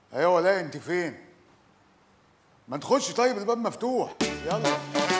ايوه ولا انت فين ما تخش طيب الباب مفتوح يلا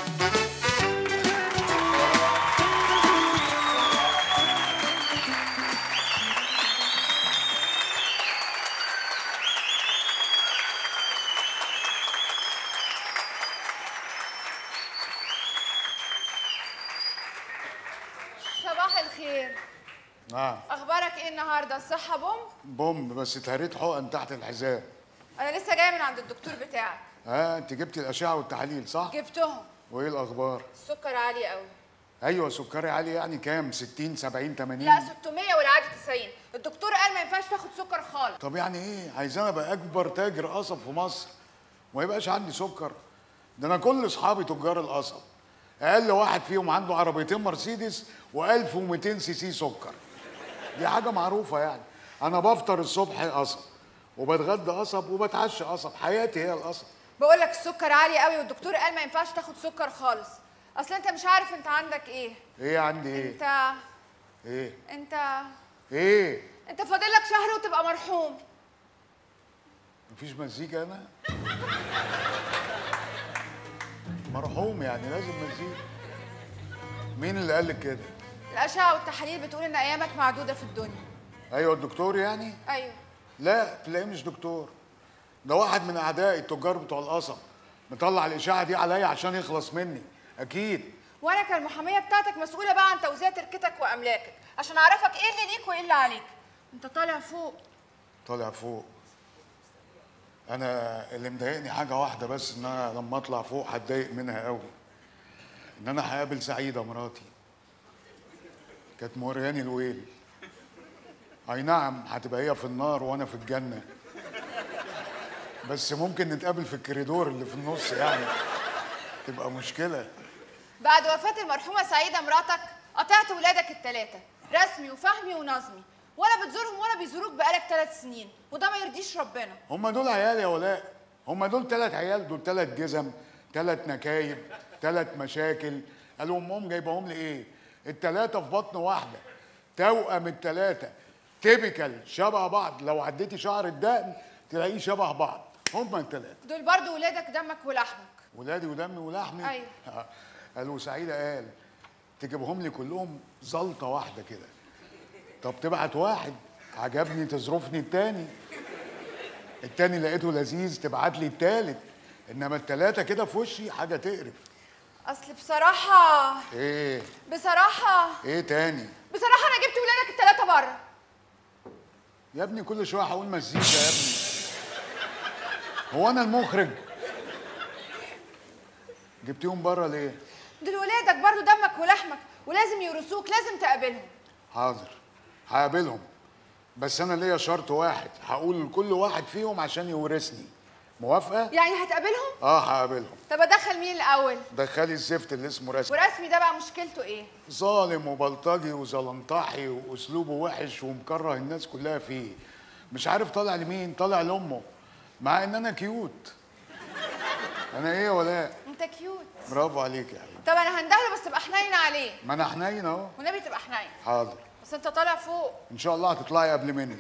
صباح الخير نعم اخبارك ايه النهارده الصحه بوم بوم بس اتهريت حقن تحت الحزام انا لسه جايه من عند الدكتور بتاعك ها انت جبت الاشعه والتحاليل صح جبتهم وايه الاخبار السكر عالي قوي ايوه سكري عالي يعني كام 60 70 80 لا 600 والعادي 90 الدكتور قال ما ينفعش تاخد سكر خالص طب يعني ايه عايزاني ابقى اكبر تاجر قصب في مصر وما يبقاش عندي سكر ده انا كل اصحابي تجار القصب اقل واحد فيهم عنده عربيتين مرسيدس و1200 سي سي سكر دي حاجه معروفه يعني انا بفطر الصبح قصب وبتغدى قصب وبتعشى قصب حياتي هي القصب بقول لك السكر عالي قوي والدكتور قال ما ينفعش تاخد سكر خالص اصل انت مش عارف انت عندك ايه ايه عندي ايه انت ايه انت ايه انت فاضل لك شهر وتبقى مرحوم مفيش مزيكا انا مرحوم يعني لازم مزيكا مين اللي قال لك كده الاشعه والتحاليل بتقول ان ايامك معدوده في الدنيا ايوه الدكتور يعني ايوه لا تلاقيه مش دكتور ده واحد من اعدائي التجار بتوع القصب مطلع الاشاعه دي عليا عشان يخلص مني اكيد وانا كالمحاميه بتاعتك مسؤوله بقى عن توزيع تركتك واملاكك عشان اعرفك ايه اللي ليك وايه اللي عليك انت طالع فوق طالع فوق انا اللي مضايقني حاجه واحده بس ان انا لما اطلع فوق هتضايق منها قوي ان انا هقابل سعيده مراتي كانت مورياني الويل اي نعم هتبقى هي في النار وانا في الجنه بس ممكن نتقابل في الكوريدور اللي في النص يعني تبقى مشكله بعد وفاه المرحومه سعيده مراتك قطعت ولادك الثلاثه رسمي وفهمي ونظمي ولا بتزورهم ولا بيزوروك بقالك ثلاث سنين وده ما يرضيش ربنا هم دول عيال يا ولاء هم دول ثلاث عيال دول ثلاث جزم ثلاث نكايب ثلاث مشاكل قالوا امهم جايبهم لي ايه الثلاثه في بطن واحده توأم الثلاثه تيبيكال شبه بعض لو عديتي شعر الدقن تلاقيه شبه بعض هم الثلاثه دول برضو ولادك دمك ولحمك ولادي ودمي ولحمي أيوة. آه. قالوا سعيده قال تجيبهم لي كلهم زلطه واحده كده طب تبعت واحد عجبني تظرفني التاني التاني لقيته لذيذ تبعت لي التالت انما التلاته كده في وشي حاجه تقرف اصل بصراحه ايه بصراحه ايه تاني بصراحه انا جبت ولادك الثلاثه بره يا ابني كل شويه هقول مزيكا يا ابني هو انا المخرج جبتيهم بره ليه دول ولادك برضو دمك ولحمك ولازم يورثوك لازم تقابلهم حاضر هقابلهم بس انا ليا شرط واحد هقول لكل واحد فيهم عشان يورثني موافقه يعني هتقابلهم اه هقابلهم طب ادخل مين الاول دخلي الزفت اللي اسمه رسمي ورسمي ده بقى مشكلته ايه ظالم وبلطجي وزلنطحي واسلوبه وحش ومكره الناس كلها فيه مش عارف طالع لمين طالع لامه مع ان انا كيوت انا ايه ولا انت كيوت برافو عليك يا حبيبي طب انا هندهله بس تبقى حنين عليه ما انا حنين اهو والنبي تبقى حنين حاضر بس انت طالع فوق ان شاء الله هتطلعي قبل مني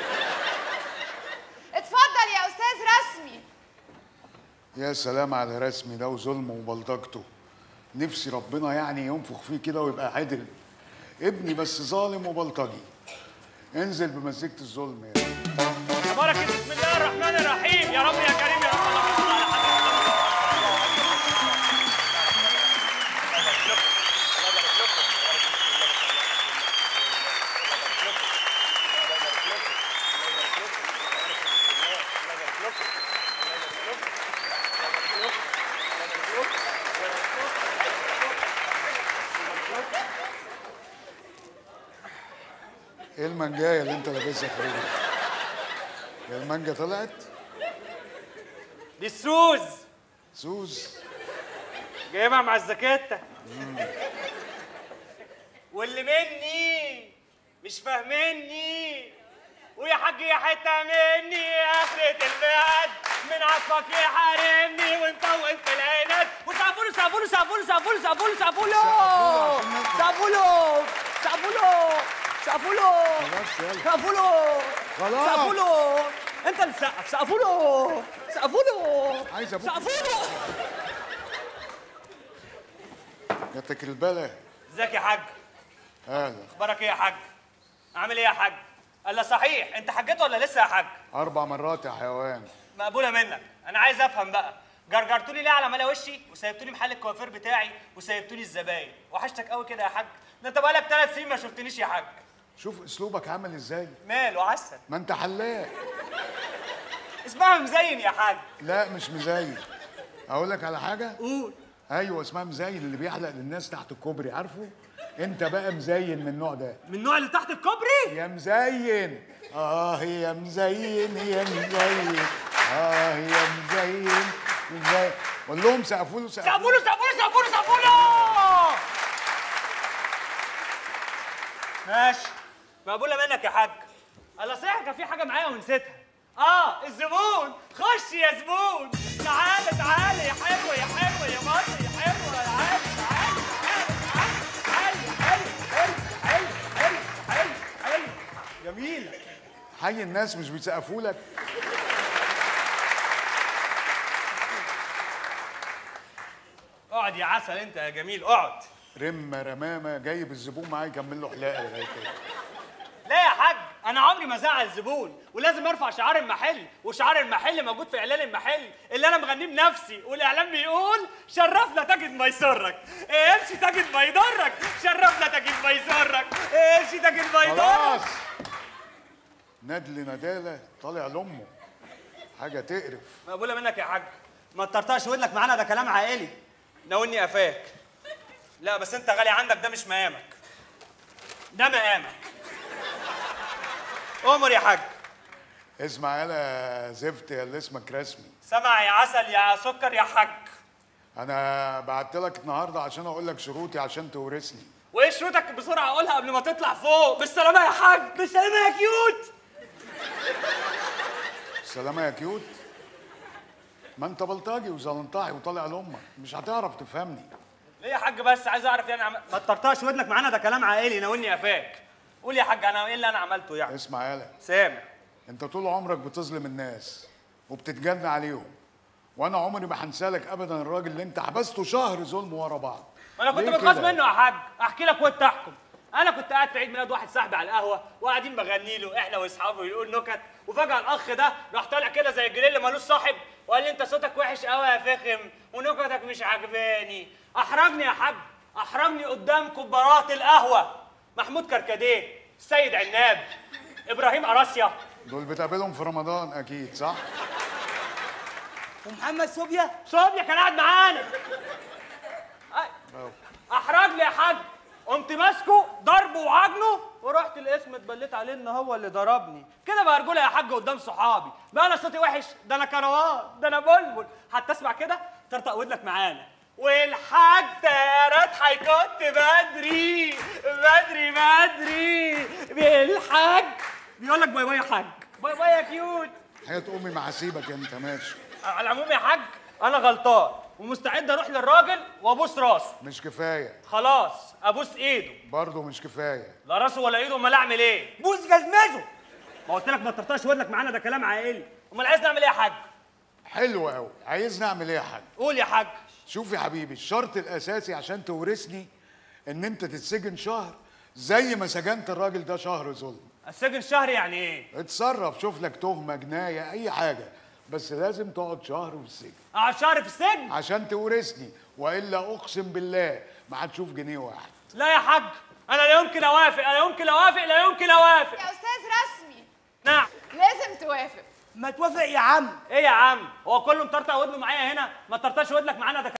اتفضل يا استاذ رسمي يا سلام على رسمي ده وظلمه وبلطجته نفسي ربنا يعني ينفخ فيه كده ويبقى عدل ابني بس ظالم وبلطجي انزل بمزيكة الظلم يعني تبارك بسم الله الرحمن الرحيم يا رب يا كريم يا رب اللهم صل على حضرتك ايه المانجايه اللي انت لابسها في رجلك؟ هي المانجا طلعت؟ دي السوز سوز جايبها مع الزكاتة واللي مني مش فاهمني ويا حاج يا حتة مني آخرة البلد من عطفك يحارمني ونطول في العينات وسقفوله سقفوله سقفوله سقفوله سقفوله سقفوله سقفوله سقفوله سقفوله خلاص يلا سقفوله خلاص. سقفوله انت اللي تسقف سقفوا له سقفوا له عايز أبوك. سقفوا له جاتك البلا ازيك يا حاج هذا اخبارك ايه يا حاج عامل ايه يا حاج قال لا صحيح انت حجيت ولا لسه يا حاج اربع مرات يا حيوان مقبوله منك انا عايز افهم بقى جرجرتولي ليه على ملا وشي وسيبتولي محل الكوافير بتاعي وسيبتولي الزباين وحشتك قوي كده يا حاج ده انت بقالك ثلاث سنين ما شفتنيش يا حاج شوف اسلوبك عامل ازاي ماله عسل ما انت حلاق اسمها مزين يا حاج لا مش مزين اقول لك على حاجه قول ايوه اسمها مزين اللي بيحلق للناس تحت الكوبري عارفه انت بقى مزين من النوع ده من النوع اللي تحت الكوبري يا مزين اه يا مزين يا مزين اه يا مزين مزين قول لهم سقفوا له سقفوا سقفوا له سقفوا له سقفوا له سقفوا له ماشي مقبوله منك يا حاج الله صحيح كان في حاجه معايا ونسيتها اه الزبون خش يا زبون تعالى تعالى يا حلوه يا حلوه يا مصر يا حلوه تعالى تعالى تعالى تعالى حلو حلو حلو حلو حلو حلو جميله حي الناس مش بيسقفوا لك اقعد يا عسل انت يا جميل اقعد رمه رمامه جايب الزبون معاه يكمل له حلاقه لغايه كده لا يا حاج انا عمري ما زعل زبون ولازم ارفع شعار المحل وشعار المحل موجود في اعلان المحل اللي انا مغنيه بنفسي والاعلان بيقول شرفنا تجد ما يسرك امشي تجد ما يضرك شرفنا تجد ما يسرك امشي تجد ما خلاص يضرك ندل ندالة طالع لأمه حاجة تقرف مقبوله منك يا حاج ما تطرطقش ودنك معانا ده كلام عائلي ناولني قفاك لا بس انت غالي عندك ده مش مقامك ده مقامك امر يا حاج اسمع يالا زفت يا اللي اسمك رسمي سمع يا عسل يا سكر يا حاج أنا بعت لك النهاردة عشان أقول لك شروطي عشان تورثني وايه شروطك بسرعه قولها قبل ما تطلع فوق بالسلامه يا حاج بالسلامه يا كيوت السلامة يا كيوت ما أنت بلطجي وزلنطاحي وطالع لأمك مش هتعرف تفهمني ليه يا حاج بس عايز اعرف يعني عم... ما تطرطقش ودنك معانا ده كلام عائلي ناولني قفاك قول يا حاج انا ايه اللي انا عملته يعني اسمع يالا سامع أنت طول عمرك بتظلم الناس وبتتجنى عليهم وأنا عمري ما هنسالك أبدا الراجل اللي أنت حبسته شهر ظلم ورا بعض ما انا كنت ليه متغاظ كده؟ منه يا حاج احكي لك وانت تحكم انا كنت قاعد في عيد ميلاد واحد صاحبي على القهوه وقاعدين بغني له احنا واصحابه يقول نكت وفجاه الاخ ده راح طالع كده زي الجريل اللي مالوش صاحب وقال لي انت صوتك وحش قوي يا فخم ونكتك مش عجباني احرجني يا حاج احرجني قدام كبارات القهوه محمود كركديه السيد عناب ابراهيم قراسيا دول بتقابلهم في رمضان أكيد صح؟ ومحمد صوبيا صوبيا كان قاعد معانا أي- احرجني يا حاج قمت ماسكه ضربه وعجنه ورحت الاسم اتبليت عليه ان هو اللي ضربني كده بقى رجوله يا حاج قدام صحابي بقى انا صوتي وحش ده انا كروان ده انا بلبل حتى اسمع كده طرطق ودنك معانا والحاج تيارات هيكت بدري بدري بدري بالحاج بيقول لك باي باي يا حاج باي باي يا كيوت حياة أمي ما هسيبك أنت ماشي على العموم يا حاج انا غلطان ومستعد اروح للراجل وابوس راسه مش كفاية خلاص ابوس ايده برضه مش كفاية لا راسه ولا ايده امال اعمل ايه بوس جزمته ما قلت لك ما تطرطقش ودنك معانا ده كلام عائلي امال عايز نعمل ايه يا حاج حلو قوي عايز نعمل ايه يا حاج قول يا حاج شوف يا حبيبي الشرط الاساسي عشان تورثني ان انت تتسجن شهر زي ما سجنت الراجل ده شهر ظلم السجن شهري يعني ايه اتصرف شوف لك تهمه جنايه اي حاجه بس لازم تقعد شهر في السجن اقعد شهر في السجن عشان تورثني والا اقسم بالله ما هتشوف جنيه واحد لا يا حاج انا لا يمكن اوافق لا يمكن اوافق لا يمكن اوافق يا استاذ رسمي نعم لازم توافق ما توافق يا عم ايه يا عم هو كله مطرطق ودنه معايا هنا ما تطرطقش ودنك معانا ده